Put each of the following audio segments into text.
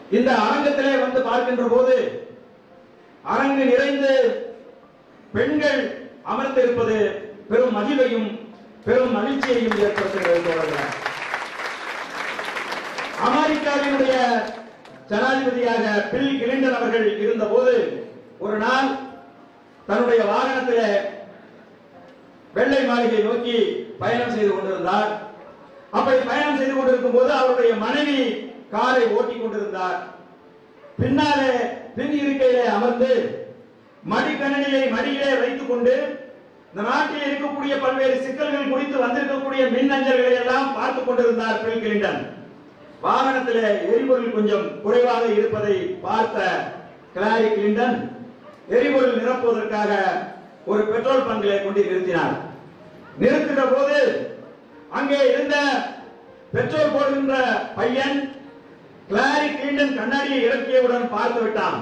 இந்த அரங்கத்திலே வந்து பார்க்கின்ற போது அரங்கு நிறைந்து பெண்கள் அமர்ந்திருப்பது பெரும் மகிழ்வையும் பெரும் மகிழ்ச்சியையும் ஏற்படுத்துகிறது தோழர்களே அமெரிக்காவினுடைய ஜனாதிபதியாக பில் கிளின்டன் அவர்கள் இருந்தபோது ஒரு நாள் தன்னுடைய வாகனத்திலே வெள்ளை மாளிகை நோக்கி பயணம் செய்து கொண்டிருந்தார் அப்படி பயணம் செய்து கொண்டிருக்கும் போது அவருடைய மனைவி காரை ஓட்டிக் கொண்டிருந்தார் பின்னாலே பின் இருக்கையிலே அமர்ந்து மடிக்கணினியை மடியிலே வைத்துக் கொண்டு இந்த நாட்டில் இருக்கக்கூடிய பல்வேறு சிக்கல்கள் குறித்து வந்திருக்கக்கூடிய மின்னஞ்சல்களை எல்லாம் பார்த்துக் கொண்டிருந்தார் பில் கிளின்டன் வாகனத்திலே எரிபொருள் கொஞ்சம் குறைவாக இருப்பதை பார்த்த கிளாரி கிளின்டன் எரிபொருள் நிரப்புவதற்காக ஒரு பெட்ரோல் பங்கிலே கொண்டு நிறுத்தினார் நிறுத்துகிற போது அங்கே இருந்த பெட்ரோல் போடுகின்ற பையன் கிளாரி கிளின்டன் கண்ணாடியை இறக்கியவுடன் பார்த்து விட்டான்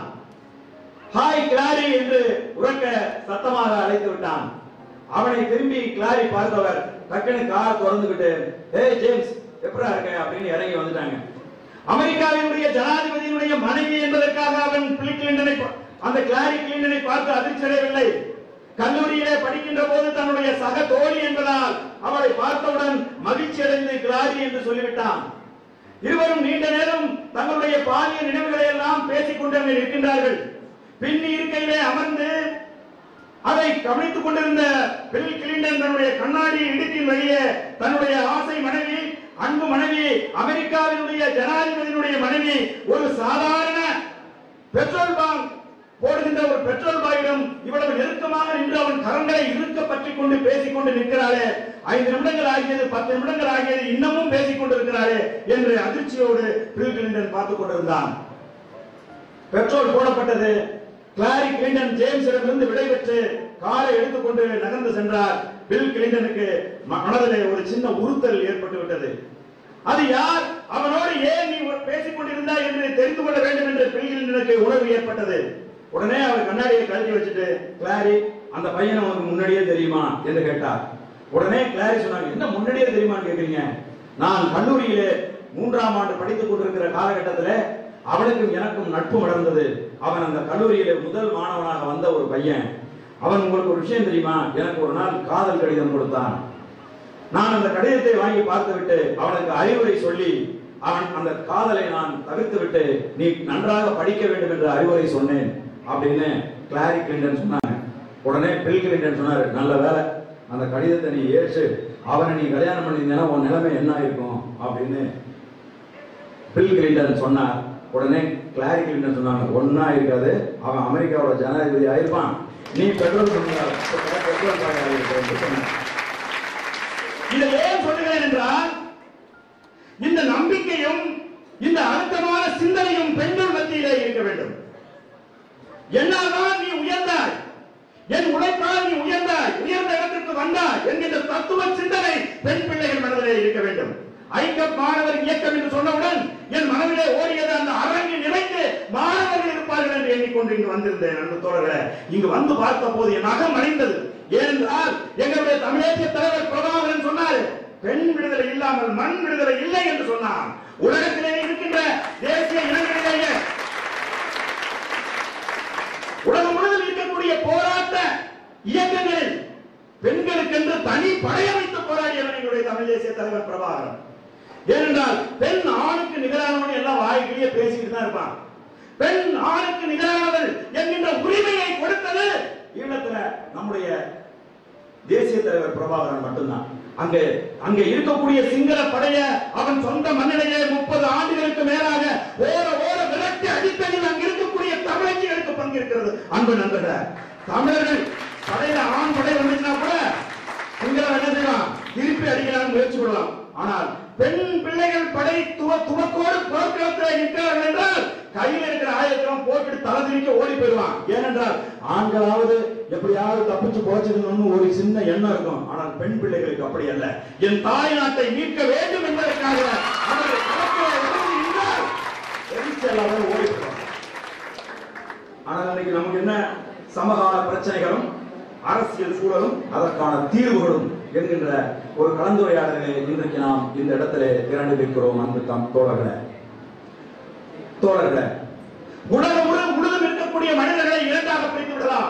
ஹாய் கிளாரி என்று உறக்க சத்தமாக அழைத்து விட்டான் அவனை திரும்பி கிளாரி பார்த்தவர் டக்குனு கார் திறந்துகிட்டு ஏய் ஜேம்ஸ் எப்படா இருக்க அப்படின்னு இறங்கி வந்துட்டாங்க அமெரிக்காவினுடைய ஜனாதிபதியினுடைய மனைவி என்பதற்காக அவன் பில் கிளின்டனை பா- அந்த கிளாரி கிளின்டனை பார்த்து அதிர்ச்சி அடையவில்லை கல்லூரியிலே படிக்கின்ற போது தன்னுடைய சக தோழி என்பதால் அவளை பார்த்தவுடன் மகிழ்ச்சி அடைந்து கிளாரி என்று சொல்லிவிட்டான் இருவரும் நீண்ட நேரம் தங்களுடைய பாலிய நினைவுகளை எல்லாம் பேசிக் கொண்டு அங்கே நிற்கின்றார்கள் பின் இருக்கையிலே அமர்ந்து அதை கவனித்துக் கொண்டிருந்த பில் கிளின்டன் தன்னுடைய கண்ணாடி இடுக்கின் வழியே தன்னுடைய ஆசை மனைவி அன்பு மனைவி அமெரிக்காவினுடைய ஜனாதிபதியினுடைய மனைவி ஒரு சாதாரண பெட்ரோல் பங்க் போடுகின்ற ஒரு பெட்ரோல் பாயிடம் இவ்வளவு நெருக்கமாக நின்று அவன் கரங்களை இருக்க பற்றிக் கொண்டு பேசிக் கொண்டு நிற்கிறாளே ஐந்து நிமிடங்கள் ஆகியது பத்து நிமிடங்கள் ஆகியது இன்னமும் பேசிக் கொண்டிருக்கிறாளே என்று அதிர்ச்சியோடு பில் கிளின்டன் பார்த்துக் கொண்டிருந்தான் பெட்ரோல் போடப்பட்டது கிளாரி கிளின்டன் ஜேம்ஸிடமிருந்து விடைபெற்று காரை எடுத்துக்கொண்டு நகர்ந்து சென்றார் பில் கிளின்டனுக்கு ம- மனதிலே ஒரு சின்ன உறுத்தல் ஏற்பட்டு விட்டது அது யார் அவனோடு ஏன் நீ பேசிக் கொண்டிருந்தாய் என்று தெரிந்து கொள்ள வேண்டும் என்று பில் கிளின்டனுக்கு உணர்வு ஏற்பட்டது உடனே அவர் கண்ணாடியை கழட்டி வச்சுட்டு கிளாரி அந்த பையனை உனக்கு முன்னாடியே தெரியுமா என்று கேட்டார் உடனே கிளாரி சொன்னாங்க என்ன முன்னாடியே தெரியுமான்னு கேக்குறீங்க நான் கல்லூரியிலே மூன்றாம் ஆண்டு படித்துக் கொண்டிருக்கிற காலகட்டத்திலே அவனுக்கும் எனக்கும் நட்பு வளர்ந்தது அவன் அந்த கல்லூரியிலே முதல் மாணவனாக வந்த ஒரு பையன் அவன் உங்களுக்கு ஒரு விஷயம் தெரியுமா எனக்கு ஒரு நாள் காதல் கடிதம் கொடுத்தான் நான் அந்த கடிதத்தை வாங்கி பார்த்துவிட்டு அவனுக்கு அறிவுரை சொல்லி அவன் அந்த காதலை நான் தவிர்த்து விட்டு நீ நன்றாக படிக்க வேண்டும் என்று அறிவுரை சொன்னேன் அப்படின்னு கிளாரி கிளின்டன் சொன்னாங்க உடனே பில் கிளின்டன் சொன்னாரு நல்ல வேலை அந்த கடிதத்தை நீ ஏற்று அவனை நீ கல்யாணம் பண்ணியிருந்தேன்னா உன் நிலைமை என்ன இருக்கும் அப்படின்னு பில் கிளின்டன் சொன்னார் உடனே கிளாரி கிளின்டன் சொன்னாங்க ஒன்னா இருக்காது அவன் அமெரிக்காவோட ஜனாதிபதி ஆயிருப்பான் நீ பெட்ரோல் பங்காள- பெட்ரோல் பங்காளி ஆயிருப்ப என்று சொன்னார். இதை ஏன் சொல்லுகிறேன் என்றால் இந்த நம்பிக்கையும் இந்த அழுத்தமான சிந்தனையும் பெண்கள் மத்தியிலே இருக்க வேண்டும் என்னால்தான் நீ உயர்ந்தாய் என் உழைப்பால் நீ உயர்ந்தாய் உயர்ந்த இடத்திற்கு வந்தாய் என்கின்ற தத்துவ சிந்தனை பெண் பிள்ளைகள் மனதிலே இருக்க வேண்டும் ஐக்கப் மாணவர் இயக்கம் என்று சொன்னவுடன் என் மனதிலே ஓடியது அந்த அரங்கு நிறைந்து மாணவர்கள் இருப்பார்கள் என்று எண்ணிக்கொண்டு இங்கு வந்திருந்தேன் அன்பு தோழர்களே இங்கு வந்து பார்த்த போது என் அகம் அடைந்தது ஏனென்றால் எங்களுடைய தமிழேசிய தலைவர் பிரபாகரன் சொன்னார் பெண் விடுதலை இல்லாமல் மண் விடுதலை இல்லை என்று சொன்னார் உலகத்திலே இருக்கின்ற தேசிய இனங்களிலேயே உலகம் முழுவதும் இருக்கக்கூடிய போராட்ட இயக்கங்களில் பெண்களுக்கென்று தனி படையமைத்து போராடியவர் எங்களுடைய தமிழ் தேசிய தலைவர் பிரபாகரன் ஏனென்றால் பெண் ஆணுக்கு நிகரானவன் எல்லாம் வாய்க்கிலேயே பேசிக்கிட்டு தான் இருப்பான் பெண் ஆணுக்கு நிகரானவள் என்கின்ற உரிமையை கொடுத்தது ஈழத்துல நம்முடைய தேசிய தலைவர் பிரபாகரன் மட்டும்தான் அங்கே அங்கே இருக்கக்கூடிய சிங்கள படைய அவன் சொந்த மண்ணிலேயே முப்பது ஆண்டுகளுக்கு மேலாக ஓர ஓர விரட்டி அடித்ததில் அங்க இருக்கக்கூடிய தமிழர்களுக்கு பங்கு இருக்கிறது அன்பு நண்பர்களே தமிழர்கள் படையில ஆண் படை வந்துச்சுன்னா கூட சிங்களம் என்ன செய்யலாம் திருப்பி அடிக்கலாம் முயற்சி பண்ணலாம் ஆனால் பெண் பிள்ளைகள் படை துவ துவக்கோடு போர்க்களத்தில் நிற்கிறார்கள் என்றால் கையில் இருக்கிற ஆயுதம் போட்டுட்டு தலை திருக்க ஓடி போயிடுவான் ஏனென்றால் ஆண்களாவது எப்படியாவது தப்பிச்சு போச்சிடணும்னு ஒரு சின்ன எண்ணம் இருக்கும் ஆனால் பெண் பிள்ளைகளுக்கு அப்படி அல்ல என் தாய் நாட்டை மீட்க வேண்டும் என்பதற்காக அவர்கள் களத்திலே இறங்கி நின்றால் எரிச்சல் இல்லாமல் ஓடி போயிடுவான் ஆனால் இன்னைக்கு நமக்கு என்ன சமகால பிரச்சனைகளும் அரசியல் சூழலும் அதற்கான தீர்வுகளும் என்கின்ற ஒரு கலந்துரையாடலை இன்றைக்கு நாம் இந்த இடத்திலே திரண்டு இருக்கிறோம் அன்பு தம் தோழர்களே தோழர்களே உலகம் முழு முழுதும் இருக்கக்கூடிய மனிதர்களை இரண்டாக பிரித்து விடலாம்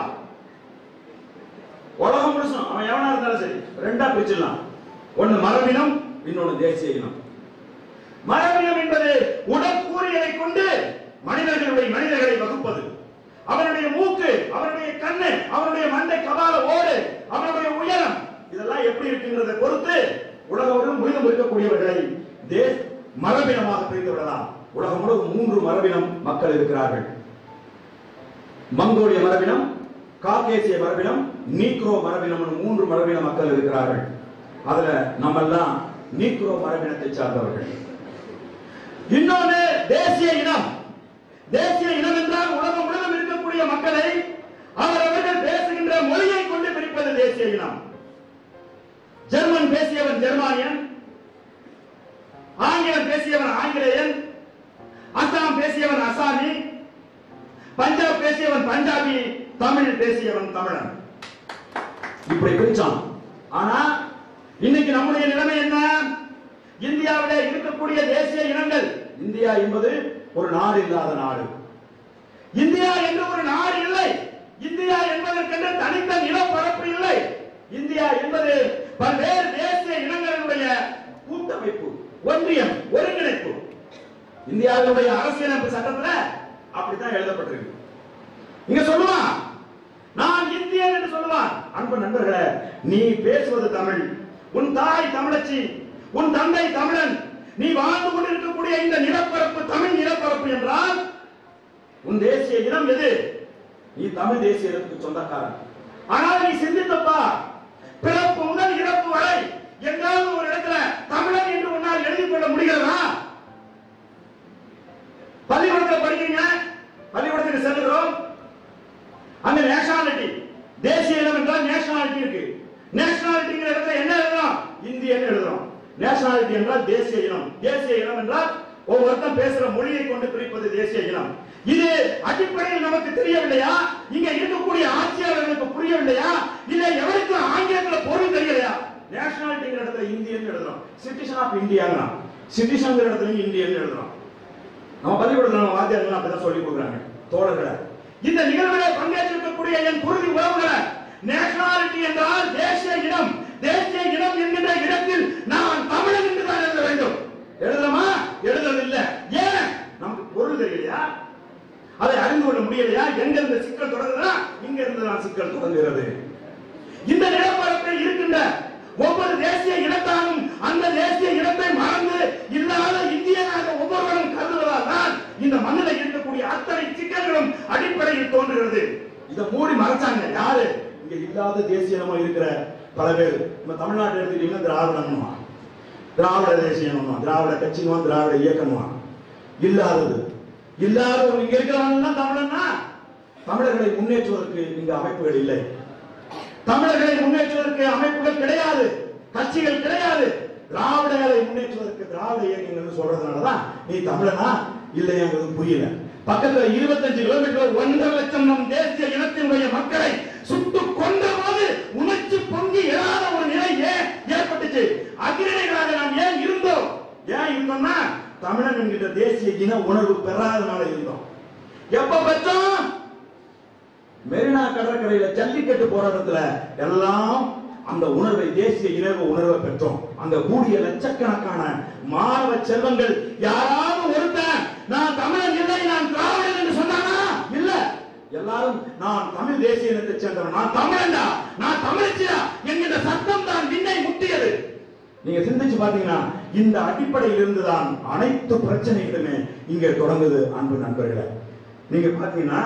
உலகம் முழுசும் அவன் எவனா இருந்தாலும் சரி ரெண்டா பிரிச்சிடலாம் ஒண்ணு மரபினம் இன்னொன்னு தேசிய இனம் மரபினம் என்பது உடற்கூறியலை கொண்டு மனிதர்களுடைய மனிதர்களை வகுப்பது அவனுடைய மூக்கு அவனுடைய கண்ணு அவனுடைய மண்டை கபால ஓடு அவனுடைய உயரம் இதெல்லாம் எப்படி இருக்குங்கிறதை பொறுத்து உலகம் முழுதும் இருக்கக்கூடியவர்களை தேச மரபினமாக பிரித்து விடலாம் உலகம் முழுவதும் மூன்று மரபினம் மக்கள் இருக்கிறார்கள் மங்கோலிய மரபினம் காக்கேசிய மரபினம் நீக்ரோ மரபினம் மூன்று மரபின மக்கள் இருக்கிறார்கள் அதுல நம்ம எல்லாம் நீக்ரோ மரபினத்தை சார்ந்தவர்கள் இன்னொன்று தேசிய இனம் தேசிய இனம் என்றால் உலகம் முழுவதும் இருக்கக்கூடிய மக்களை அவரவர்கள் பேசுகின்ற மொழியை கொண்டு பிரிப்பது தேசிய இனம் ஜெர்மன் பேசியவன் ஜெர்மானியன் ஆங்கிலம் பேசியவன் ஆங்கிலேயன் அசாம் பேசியவன் அசாமி பஞ்சாப் பேசியவன் பஞ்சாபி தமிழ் பேசியவன் தமிழன் இப்படி பிரிச்சான் ஆனா இன்னைக்கு நம்முடைய நிலைமை என்ன இந்தியாவிலே இருக்கக்கூடிய தேசிய இனங்கள் இந்தியா என்பது ஒரு நாடு இல்லாத நாடு இந்தியா என்று ஒரு நாடு இல்லை இந்தியா என்பதற்கென்று தனித்த நிலப்பரப்பு இல்லை இந்தியா என்பது பல்வேறு தேசிய இனங்களுடைய கூட்டமைப்பு ஒன்றியம் ஒருங்கிணைப்பு இந்தியாவினுடைய அரசியலமைப்பு சட்டத்துல அப்படித்தான் எழுதப்பட்டிருக்கு இங்க சொல்லுவான் நான் இந்தியன் என்று சொல்லுவான் அன்பு நண்பர்களே நீ பேசுவது தமிழ் உன் தாய் தமிழச்சி உன் தந்தை தமிழன் நீ வாழ்ந்து கொண்டிருக்கக்கூடிய இந்த நிலப்பரப்பு தமிழ் நிலப்பரப்பு என்றால் உன் தேசிய இனம் எது நீ தமிழ் தேசிய இனத்துக்கு சொந்தக்காரன் ஆனால் நீ சிந்தித்தப்பா பிறப்பு முதல் இறப்பு வரை எங்காவது ஒரு இடத்துல தமிழன் என்று உன்னால் எழுதிக் கொள்ள முடிகிறதா பள்ளிக்கூடத்தில் படிக்கிறீங்க பள்ளிக்கூடத்துக்கு செல்லுகிறோம் அங்க நேஷனாலிட்டி தேசிய இனம் என்றால் நேஷனாலிட்டி இருக்கு நேஷனாலிட்டிங்கிற இடத்துல என்ன எழுதுறோம் இந்தியன் எழுதுறோம் நேஷனாலிட்டி என்றால் தேசிய இனம் தேசிய இனம் என்றால் ஒவ்வொருத்தன் பேசுற மொழியை கொண்டு பிரிப்பது தேசிய இனம் இது அடிப்படையில் நமக்கு தெரியவில்லையா இங்க இருக்கக்கூடிய ஆட்சியாளர்களுக்கு புரியவில்லையா இல்ல எவருக்கு ஆங்கிலத்துல பொருள் தெரியலையா நேஷனாலிட்டிங்கிற இடத்துல இந்தியன் எழுதுறோம் சிட்டிசன் ஆஃப் இந்தியாங்கிறான் சிட்டிசன்ங்கிற இடத்துல இந்தியன் எழுதுறோம் நம்ம பள்ளிக்கூடத்தில் நம்ம வாத்தியார்கள் அப்படிதான் சொல்லி கொடுக்குறாங்க தோழர்களை இந்த நிகழ்வில் பங்கேற்றிருக்கக்கூடிய என் குருதி உறவுகளை நேஷனாலிட்டி என்றால் தேசிய இனம் தேசிய இனம் என்கின்ற இடத்தில் நான் தமிழன் என்று தான் எழுத வேண்டும் எழுதலாமா எழுதவில்லை ஏன் நமக்கு பொருள் தெரியலையா அதை அறிந்து கொள்ள முடியலையா எங்க இருந்து சிக்கல் தொடங்குதா இங்க இருந்து தான் சிக்கல் தொடங்குகிறது இந்த நிலப்பரப்பில் இருக்கின்ற ஒவ்வொரு தேசிய இனத்தாலும் அந்த தேசிய இனத்தை மறந்து இல்லாத இந்தியனாக ஒவ்வொருவரும் கருதுவதால் தான் இந்த மண்ணில் இருக்கக்கூடிய அத்தனை சிக்கல்களும் அடிப்படையில் தோன்றுகிறது இதை மூடி மறைச்சாங்க யாரு இங்க இல்லாத தேசிய இனமா இருக்கிற பல பேர் நம்ம தமிழ்நாட்டில் எடுத்துக்கிட்டீங்கன்னா திராவிடம்னுவான் திராவிட தேசியம் திராவிட கட்சினுவான் திராவிட இயக்கம்னுவான் இல்லாதது இல்லாதவங்க இங்க இருக்கிறவங்க தமிழன்னா தமிழர்களை முன்னேற்றுவதற்கு இங்க அமைப்புகள் இல்லை தமிழர்களை முன்னேற்றுவதற்கு அமைப்புகள் கிடையாது கட்சிகள் கிடையாது திராவிடர்களை முன்னேற்றுவதற்கு திராவிட இயக்கங்கள் சொல்றதுனாலதான் நீ தமிழனா இல்லையாங்கிறது புரியல பக்கத்துல இருபத்தஞ்சு கிலோமீட்டர் ஒன்றரை லட்சம் நம் தேசிய இனத்தினுடைய மக்களை சுட்டு கொன்ற போது உணர்ச்சி பொங்கி எழாத ஒரு நிலை ஏன் ஏற்பட்டுச்சு அகிரணைகளாக நாம் ஏன் இருந்தோம் ஏன் இருந்தோம்னா தமிழன் என்கிற தேசிய இன உணர்வு பெறாதனால இருந்தோம் எப்ப பெற்றோம் மெரினா கடற்கரையில ஜல்லிக்கட்டு போராட்டத்துல எல்லாம் அந்த உணர்வை தேசிய இனர்வு உணர்வை பெற்றோம் அங்க கூடிய லட்சக்கணக்கான மாணவ செல்வங்கள் யாராவது ஒருத்தன் நான் தமிழன் இல்லை நான் திராவிடன் என்று சொன்னானா இல்ல எல்லாரும் நான் தமிழ் தேசிய இனத்தை சேர்ந்தவன் நான் தமிழன்டா நான் தமிழச்சியா என்கிற சத்தம் தான் விண்ணை முட்டியது நீங்க சிந்திச்சு பாத்தீங்கன்னா இந்த அடிப்படையில் இருந்துதான் அனைத்து பிரச்சனைகளுமே இங்க தொடங்குது அன்பு நண்பர்களே நீங்க பாத்தீங்கன்னா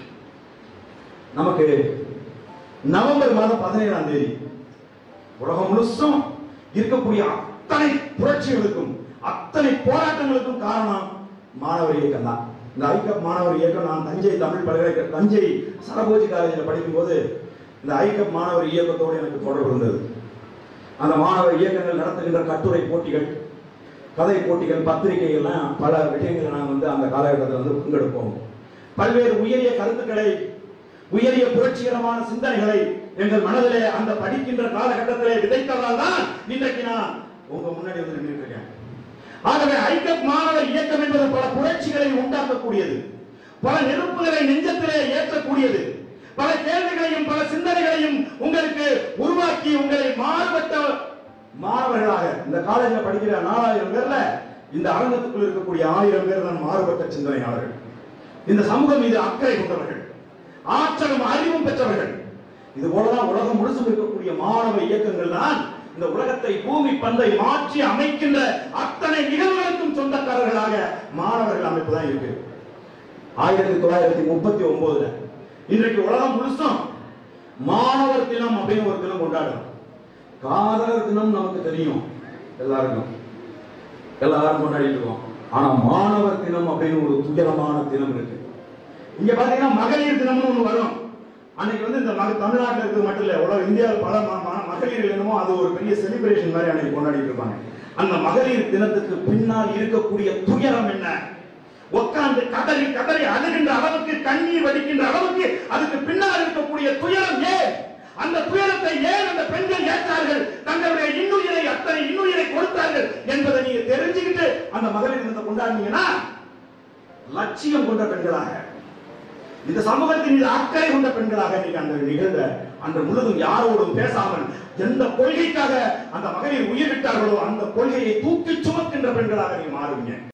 நமக்கு நவம்பர் மாதம் பதினேழாம் தேதி உலகம் முழுசும் இருக்கக்கூடிய அத்தனை புரட்சிகளுக்கும் அத்தனை போராட்டங்களுக்கும் காரணம் மாணவர் இயக்கம் தான் இந்த ஐக்கப் மாணவர் இயக்கம் நான் தஞ்சை தமிழ் பல்கலைக்கழக தஞ்சை சரபோஜி காலேஜில் படிக்கும்போது இந்த ஐக்கப் மாணவர் இயக்கத்தோடு எனக்கு தொடர்பு இருந்தது அந்த மாணவர் இயக்கங்கள் நடத்துகின்ற கட்டுரை போட்டிகள் கதை போட்டிகள் பத்திரிகைகள்லாம் பல விஷயங்களை நாங்கள் வந்து அந்த காலகட்டத்தில் வந்து பங்கெடுப்போம் பல்வேறு உயரிய கருத்துக்களை உயரிய புரட்சிகரமான சிந்தனைகளை எங்கள் மனதிலே அந்த படிக்கின்ற காலகட்டத்திலே விதைத்ததால் தான் இன்றைக்கு நான் உங்க முன்னாடி வந்து நின்றுட்டு இருக்கேன் ஆகவே ஐக்கப் மாணவர் இயக்கம் என்பது பல புரட்சிகளை உண்டாக்கக்கூடியது பல நெருப்புகளை நெஞ்சத்திலே ஏற்றக்கூடியது பல கேள்விகளையும் பல சிந்தனைகளையும் உங்களுக்கு உருவாக்கி உங்களை மாறுபட்ட மாணவர்களாக இந்த காலேஜ்ல படிக்கிற நாலாயிரம் பேர்ல இந்த அரங்கத்துக்குள் இருக்கக்கூடிய ஆயிரம் பேர் தான் மாறுபட்ட சிந்தனையாளர்கள் இந்த சமூகம் மீது அக்கறை கொண்டவர்கள் ஆற்றலும் அறிவும் பெற்றவர்கள் இது போலதான் உலகம் முழுசும் இருக்கக்கூடிய மாணவ இயக்கங்கள் தான் இந்த உலகத்தை பூமி பந்தை மாற்றி அமைக்கின்ற அத்தனை நிகழ்வுகளுக்கும் சொந்தக்காரர்களாக மாணவர்கள் அமைப்பு தான் இருக்கு ஆயிரத்தி தொள்ளாயிரத்தி முப்பத்தி ஒன்பதுல இன்றைக்கு உலகம் முழுசும் மாணவர் தினம் அப்படின்னு ஒரு தினம் கொண்டாடுறோம் காதலர் தினம் நமக்கு தெரியும் எல்லாருக்கும் எல்லாரும் கொண்டாடிட்டு இருக்கோம் ஆனா மாணவர் தினம் அப்படின்னு ஒரு துயரமான தினம் இருக்கு இங்க பாத்தீங்கன்னா மகளிர் தினம்னு ஒண்ணு வரும் அன்னைக்கு வந்து இந்த மக தமிழ்நாட்டில் இருக்கிறது மட்டும் இல்ல உலக இந்தியாவில் பல ம- ம- மகளிர் தினமும் அது ஒரு பெரிய செலிப்ரேஷன் மாதிரி அன்னைக்கு கொண்டாடிட்டு இருப்பாங்க அந்த மகளிர் தினத்துக்கு பின்னால் இருக்கக்கூடிய துயரம் என்ன உட்கார்ந்து கதறி கதறி அழுகின்ற அளவுக்கு கண்ணீர் வடிக்கின்ற அளவுக்கு அதுக்கு பின்னால் இருக்கக்கூடிய துயரம் ஏன் அந்த துயரத்தை ஏன் அந்த பெண்கள் ஏற்றார்கள் தங்களுடைய இன்னுயிரை அத்தனை இன்னுயிரை கொடுத்தார்கள் என்பதை நீங்க தெரிஞ்சுக்கிட்டு அந்த மகளிர் தினத்தை கொண்டாடுனீங்கன்னா லட்சியம் கொண்ட பெண்களாக இந்த சமூகத்தின் மீது அக்கறை கொண்ட பெண்களாக நீங்க அந்த நிகழ்ந்த அன்று முழுதும் யாரோடும் பேசாமல் எந்த கொள்கைக்காக அந்த மகளிர் உயிர் விட்டார்களோ அந்த கொள்கையை தூக்கி சுமக்கின்ற பெண்களாக நீங்க மாறுவீங்க